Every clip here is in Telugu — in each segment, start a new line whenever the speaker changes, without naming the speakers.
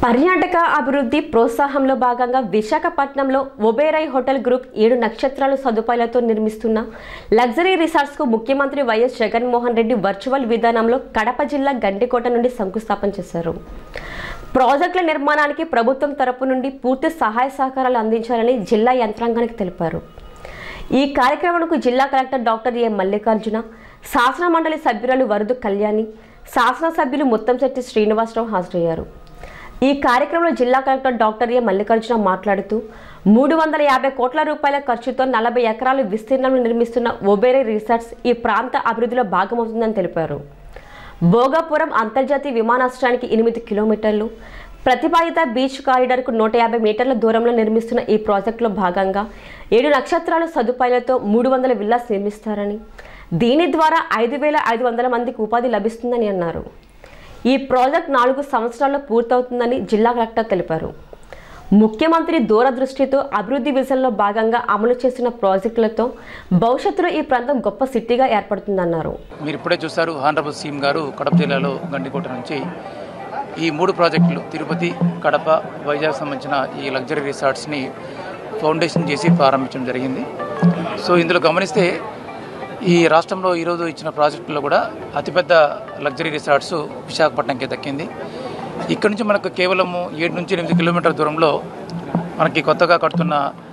పర్యాటక అభివృద్ధి ప్రోత్సాహంలో భాగంగా విశాఖపట్నంలో ఒబేరై హోటల్ గ్రూప్ ఏడు నక్షత్రాల సదుపాయాలతో నిర్మిస్తున్న లగ్జరీ రిసార్ట్స్కు ముఖ్యమంత్రి వైఎస్ జగన్మోహన్ రెడ్డి వర్చువల్ విధానంలో కడప జిల్లా గండికోట నుండి శంకుస్థాపన చేశారు ప్రాజెక్టుల నిర్మాణానికి ప్రభుత్వం తరపు నుండి పూర్తి సహాయ సహకారాలు అందించాలని జిల్లా యంత్రాంగానికి తెలిపారు ఈ కార్యక్రమానికి జిల్లా కలెక్టర్ డాక్టర్ ఏ మల్లికార్జున శాసన మండలి సభ్యురాలు వరదు కళ్యాణి శాసనసభ్యులు ముత్తంశెట్టి శ్రీనివాసరావు హాజరయ్యారు ఈ కార్యక్రమంలో జిల్లా కలెక్టర్ డాక్టర్ ఏ మల్లికార్జున మాట్లాడుతూ మూడు వందల యాభై కోట్ల రూపాయల ఖర్చుతో నలభై ఎకరాలు విస్తీర్ణంలో నిర్మిస్తున్న ఒబేరే రిసార్ట్స్ ఈ ప్రాంత అభివృద్ధిలో భాగమవుతుందని తెలిపారు భోగాపురం అంతర్జాతీయ విమానాశ్రయానికి ఎనిమిది కిలోమీటర్లు ప్రతిపాదిత బీచ్ కారిడార్కు నూట యాభై మీటర్ల దూరంలో నిర్మిస్తున్న ఈ ప్రాజెక్టులో భాగంగా ఏడు నక్షత్రాల సదుపాయాలతో మూడు వందల విల్లాస్ నిర్మిస్తారని దీని ద్వారా ఐదు వేల ఐదు వందల మందికి ఉపాధి లభిస్తుందని అన్నారు ఈ ప్రాజెక్ట్ నాలుగు సంవత్సరాల్లో పూర్తవుతుందని జిల్లా కలెక్టర్ తెలిపారు ముఖ్యమంత్రి దూరదృష్టితో అభివృద్ధి విజన్లో భాగంగా అమలు చేసిన ప్రాజెక్టులతో భవిష్యత్తులో ఈ ప్రాంతం గొప్ప సిటీగా ఏర్పడుతుందన్నారు
మీరు ఇప్పుడే చూశారు హానరబుల్ సీఎం గారు కడప జిల్లాలో గండికోట నుంచి ఈ మూడు ప్రాజెక్టులు తిరుపతి కడప వైజాగ్ సంబంధించిన ఈ లగ్జరీ రిసార్ట్స్ని ఫౌండేషన్ చేసి ప్రారంభించడం జరిగింది సో ఇందులో గమనిస్తే ఈ రాష్ట్రంలో ఈరోజు ఇచ్చిన ప్రాజెక్టులో కూడా అతిపెద్ద లగ్జరీ రిసార్ట్స్ విశాఖపట్నంకి దక్కింది ఇక్కడ నుంచి మనకు కేవలం ఏడు నుంచి ఎనిమిది కిలోమీటర్ల దూరంలో మనకి కొత్తగా కడుతున్న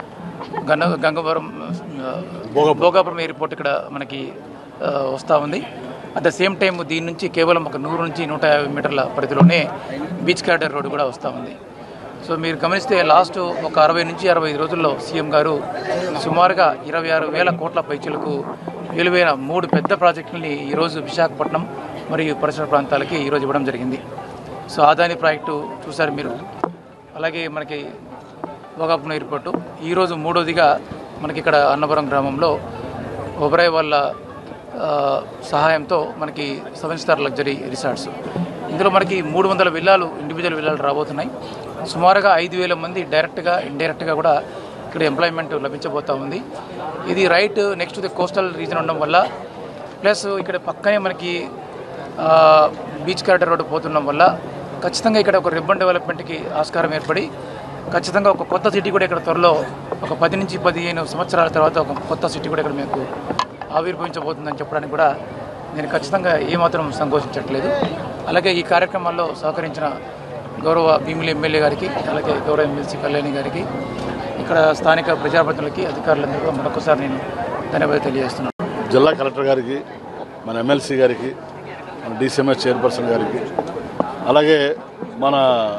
గంగ గంగవరం ఆ, భోగాపురం ఎయిర్పోర్ట్ ఇక్కడ మనకి ఆ, వస్తూ ఉంది అట్ ద సేమ్ టైం దీని నుంచి కేవలం ఒక నూరు నుంచి నూట యాభై మీటర్ల పరిధిలోనే బీచ్ క్యాడర్ రోడ్డు కూడా వస్తూ ఉంది సో మీరు గమనిస్తే లాస్ట్ ఒక అరవై నుంచి అరవై ఐదు రోజుల్లో సీఎం గారు సుమారుగా ఇరవై ఆరు వేల కోట్ల పైచలకు విలువైన మూడు పెద్ద ప్రాజెక్టులని ఈరోజు విశాఖపట్నం మరియు పరిసర ప్రాంతాలకి ఈరోజు ఇవ్వడం జరిగింది సో ఆదాని ప్రాజెక్టు చూశారు మీరు అలాగే మనకి భోగాపురం ఎయిర్పోర్టు ఈరోజు మూడోదిగా మనకి ఇక్కడ అన్నవరం గ్రామంలో ఒబరాయ్ వాళ్ళ ఆ, సహాయంతో మనకి సెవెన్ స్టార్ లగ్జరీ రిసార్ట్స్ ఇందులో మనకి మూడు వందల విల్లాలు ఇండివిజువల్ విల్లాలు రాబోతున్నాయి సుమారుగా ఐదు వేల మంది డైరెక్ట్గా ఇండైరెక్ట్గా కూడా ఇక్కడ ఎంప్లాయ్మెంట్ లభించబోతా ఉంది ఇది right next the coastal region ఉండడం వల్ల ప్లస్ ఇక్కడ పక్కనే మనకి ఆ, బీచ్ కారిడార్ రోడ్డు పోతుండడం వల్ల ఖచ్చితంగా ఇక్కడ ఒక రిబ్బన్ డెవలప్మెంట్కి ఆస్కారం ఏర్పడి ఖచ్చితంగా ఒక కొత్త సిటీ కూడా ఇక్కడ త్వరలో ఒక పది నుంచి పదిహేను సంవత్సరాల తర్వాత ఒక కొత్త సిటీ కూడా ఇక్కడ మీకు ఆవిర్భవించబోతుందని చెప్పడానికి కూడా నేను ఖచ్చితంగా ఏమాత్రం సంకోచించట్లేదు అలాగే ఈ కార్యక్రమాల్లో సహకరించిన గౌరవ భీమిలి ఎమ్మెల్యే గారికి అలాగే గౌరవ ఎమ్మెల్సీ కళ్యాణి గారికి ఇక్కడ స్థానిక ప్రజాప్రతినిధులకి అధికారులందరూ కూడా మరొకసారి నేను ధన్యవాదాలు తెలియజేస్తున్నాను
జిల్లా కలెక్టర్ గారికి మన ఎమ్మెల్సీ గారికి మన డీసీఎంఎస్ చైర్పర్సన్ గారికి అలాగే మన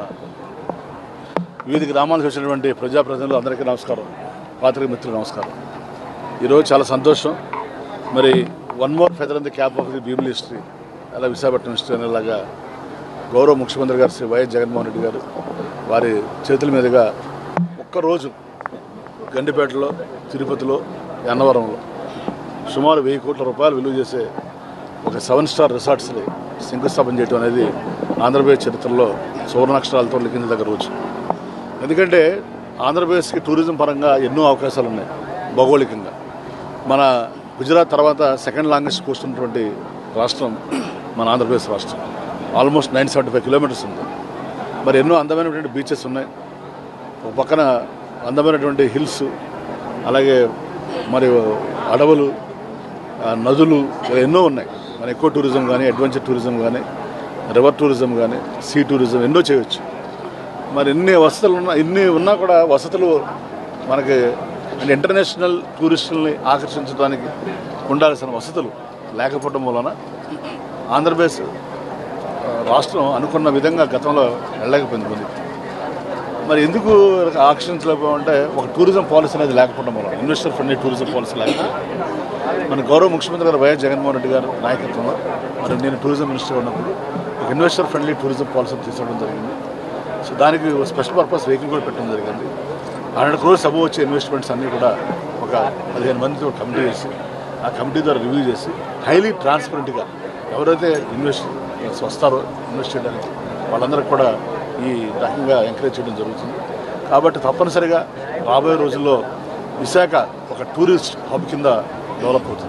వివిధ గ్రామాలకు వచ్చినటువంటి ప్రజాప్రతినిధులు అందరికీ నమస్కారం పాత్రిక మిత్రులు నమస్కారం ఈరోజు చాలా సంతోషం మరి one more feather in the cap of the Bheemili history అలా విశాఖపట్నం హిస్టరీ అనేలాగా గౌరవ ముఖ్యమంత్రి గారు శ్రీ వైఎస్ జగన్మోహన్ రెడ్డి గారు వారి చేతుల మీదుగా ఒక్కరోజు గండిపేటలో తిరుపతిలో అన్నవరంలో సుమారు వెయ్యి కోట్ల రూపాయలు విలువ చేసే ఒక సెవెన్ స్టార్ రిసార్ట్స్ని శంకుస్థాపన చేయడం అనేది ఆంధ్రప్రదేశ్ చరిత్రలో సువర్ణాక్షరాలతో లిఖించదగ్గ రోజు ఎందుకంటే ఆంధ్రప్రదేశ్కి టూరిజం పరంగా ఎన్నో అవకాశాలు ఉన్నాయి భౌగోళికంగా మన గుజరాత్ తర్వాత సెకండ్ లాంగెస్ట్ కోస్ట్ ఉన్నటువంటి రాష్ట్రం మన ఆంధ్రప్రదేశ్ రాష్ట్రం almost nine seventy five kilometres ఉంది మరి ఎన్నో అందమైనటువంటి బీచెస్ ఉన్నాయి ఒక పక్కన అందమైనటువంటి హిల్స్ అలాగే మరి అడవులు ఆ, నదులు ఇలా ఎన్నో ఉన్నాయి మన ఎక్కువ టూరిజం కానీ అడ్వెంచర్ టూరిజం కానీ రివర్ టూరిజం కానీ సీ టూరిజం ఎన్నో చేయవచ్చు మరి ఎన్ని వసతులు ఉన్నా ఇన్ని ఉన్నా కూడా వసతులు మనకి అంటే ఇంటర్నేషనల్ టూరిస్టుల్ని ఆకర్షించడానికి ఉండాల్సిన వసతులు లేకపోవడం వలన ఆంధ్రప్రదేశ్ ఆ, రాష్ట్రం అనుకున్న విధంగా గతంలో వెళ్ళలేకపోయింది ముందుకు మరి ఎందుకు ఆకర్షించలేకపోతే ఒక టూరిజం పాలసీ అనేది లేకపోవడం వల్ల ఇన్వెస్టర్ ఫ్రెండ్లీ టూరిజం పాలసీ లేకపోతే మన గౌరవ ముఖ్యమంత్రి గారు వైఎస్ జగన్మోహన్ రెడ్డి గారు నాయకత్వంలో మరి నేను టూరిజం మినిస్టర్ ఉన్నప్పుడు ఒక ఇన్వెస్టర్ ఫ్రెండ్లీ టూరిజం పాలసీ తీసుకోవడం జరిగింది సో దానికి ఒక స్పెషల్ పర్పస్ వెహికల్ కూడా పెట్టడం జరిగింది హండ్రెడ్ క్రోర్స్ అబో వచ్చే ఇన్వెస్ట్మెంట్స్ అన్నీ కూడా ఒక పదిహేను మందితో కమిటీ చేసి ఆ కమిటీ ద్వారా రివ్యూ చేసి హైలీ ట్రాన్స్పరెంట్గా ఎవరైతే ఇన్వెస్ట్ వస్తారో ఇన్వెస్ట్ చేయడానికి వాళ్ళందరికీ కూడా ఈ రకంగా ఎంకరేజ్ చేయడం జరుగుతుంది కాబట్టి తప్పనిసరిగా రాబోయే రోజుల్లో విశాఖ ఒక టూరిస్ట్ హబ్ కింద డెవలప్ అవుతుంది